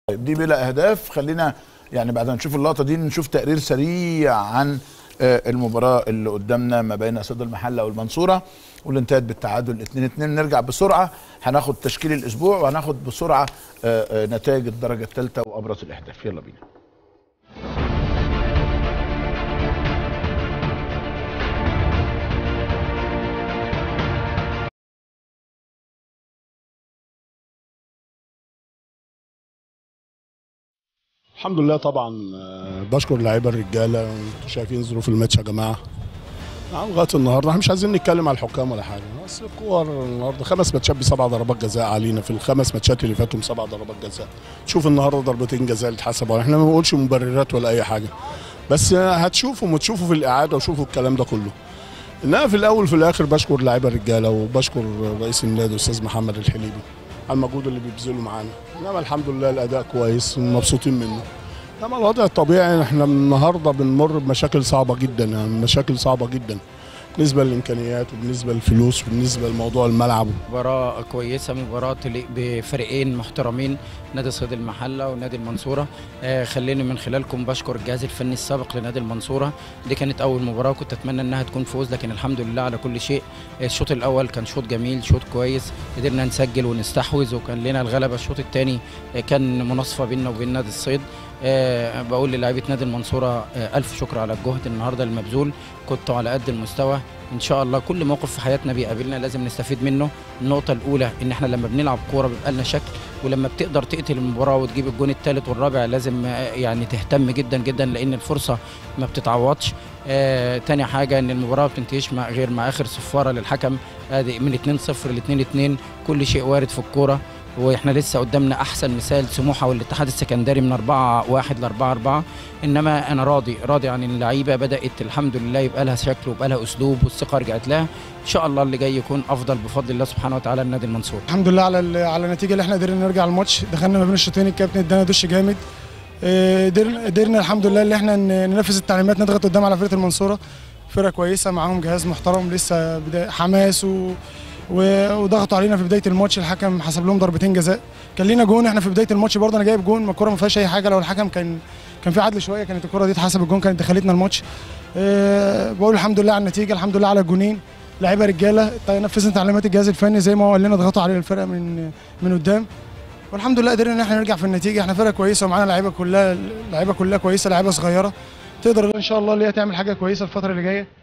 دي بلا اهداف خلينا يعني بعد ما نشوف اللقطه دي نشوف تقرير سريع عن آه، المباراه اللي قدامنا ما بين صيد المحله والمنصوره واللي انتهت بالتعادل 2 2 نرجع بسرعه هناخد تشكيل الاسبوع وهناخد بسرعه آه، آه، نتائج الدرجه الثالثه وابرز الاهداف يلا بينا الحمد لله طبعا آه، بشكر اللعيبه الرجاله انتوا شايفين ظروف الماتش يا جماعه نعم لغايه النهارده احنا مش عايزين نتكلم على الحكام ولا حاجه بس الكور النهارده خمس ماتشات بسبع ضربات جزاء علينا في الخمس ماتشات اللي فاتوا بسبع ضربات جزاء شوف النهارده ضربتين جزاء اللي اتحسبوا احنا ما بنقولش مبررات ولا اي حاجه بس آه، هتشوفوا وتشوفوا في الاعاده وشوفوا الكلام ده كله انما في الاول وفي الاخر بشكر اللعيبه الرجاله وبشكر رئيس النادي الاستاذ محمد الحليبي على المجهود اللي بيبذله معانا انما الحمد لله الاداء كويس ومبسوطين منه انما الوضع الطبيعي احنا النهارده بنمر بمشاكل صعبه جدا يعني مشاكل صعبه جدا بالنسبه للامكانيات وبالنسبه للفلوس وبالنسبه لموضوع الملعب مباراة كويسة مباراة تليق بفريقين محترمين نادي صيد المحلة ونادي المنصورة آه خليني من خلالكم بشكر الجهاز الفني السابق لنادي المنصورة دي كانت أول مباراة كنت أتمنى إنها تكون فوز لكن الحمد لله على كل شيء الشوط الأول كان شوط جميل شوط كويس قدرنا نسجل ونستحوذ وكان لنا الغلبة الشوط الثاني كان مناصفة بيننا وبين نادي الصيد آه بقول للاعيبه نادي المنصوره آه الف شكر على الجهد النهارده المبذول كنتوا على قد المستوى ان شاء الله كل موقف في حياتنا بيقابلنا لازم نستفيد منه النقطه الاولى ان احنا لما بنلعب كوره بيبقى لنا شكل ولما بتقدر تقتل المباراه وتجيب الجون الثالث والرابع لازم آه، يعني تهتم جدا جدا لان الفرصه ما بتتعوضش آه تاني حاجه ان المباراه ما بتنتهيش مع غير مع اخر صفاره للحكم ادي من 2-0 ل 2-2 كل شيء وارد في الكوره واحنا لسه قدامنا احسن مثال سموحه والاتحاد السكندري من 4 1 ل 4 4 انما انا راضي راضي عن اللعيبه بدات الحمد لله يبقى لها شكل ويبقى لها اسلوب والثقه رجعت لها ان شاء الله اللي جاي يكون افضل بفضل الله سبحانه وتعالى لنادي المنصور الحمد لله على ال- على النتيجه اللي احنا قدرنا نرجع الماتش دخلنا ما بين الشوطين الكابتن ادانا دش جامد آه، قدرنا قدرنا الحمد لله اللي احنا ن- ننفذ التعليمات نضغط قدام على فرقه المنصوره فرقه كويسه معاهم جهاز محترم لسه بداية حماس و و- وضغطوا علينا في بدايه الماتش الحكم حسب لهم ضربتين جزاء كان لينا جون احنا في بدايه الماتش برضه انا جايب جون ما الكوره ما فيهاش اي حاجه لو الحكم كان كان في عدل شويه كانت الكوره دي اتحسب الجون كانت دخلتنا الماتش أه بقول الحمد لله على النتيجه الحمد لله على الجونين لعيبه رجاله طيب نفذنا تعليمات الجهاز الفني زي ما هو قال لنا ضغطوا علينا الفرقه من من قدام والحمد لله قدرنا ان احنا نرجع في النتيجه احنا فرقه كويسه ومعانا لعيبه كلها لعيبه كلها كويسه لعيبه صغيره تقدر ان شاء الله اللي هي تعمل حاجه كويسه الفتره اللي جايه